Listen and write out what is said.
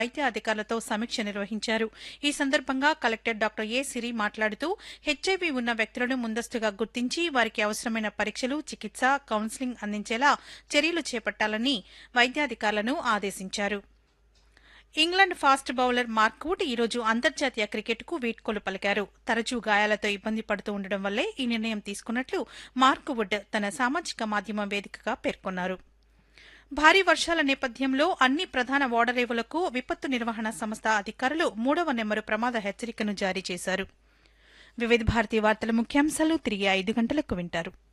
వైద్య అధికారులతో సమీక్ష నిర్వహించారు ఈ సందర్భంగా కలెక్టర్ డాక్టర్ ఏ సిరి మాట్లాడుతూ హెచ్ఐవి ఉన్న వ్యక్తులను ముందస్తుగా గుర్తించి వారికి అవసరమైన పరీక్షలు చికిత్స కౌన్సిలింగ్ అందించేలా చర్యలు చేపట్టాలని వైద్యాధికారులను ఆదేశించారు ఇంగ్లాండ్ ఫాస్ట్ బౌలర్ మార్క్వుడ్ ఈరోజు అంతర్జాతీయ క్రికెట్కు వీడ్కోలు పలికారు తరచూ గాయాలతో ఇబ్బంది పడుతూ ఉండడం వల్లే ఈ నిర్ణయం తీసుకున్నట్లు మార్క్వుడ్ తన సామాజిక మాధ్యమం వేదికగా పేర్కొన్నారు భారీ వర్షాల నేపథ్యంలో అన్ని ప్రధాన ఓడరేవులకు విపత్తు నిర్వహణ సంస్థ అధికారులు మూడవ నెంబరు ప్రమాద హెచ్చరికను జారీ చేశారు వివిధ భారతీయ వార్తల ముఖ్యాంశాలు తిరిగి ఐదు గంటలకు వింటారు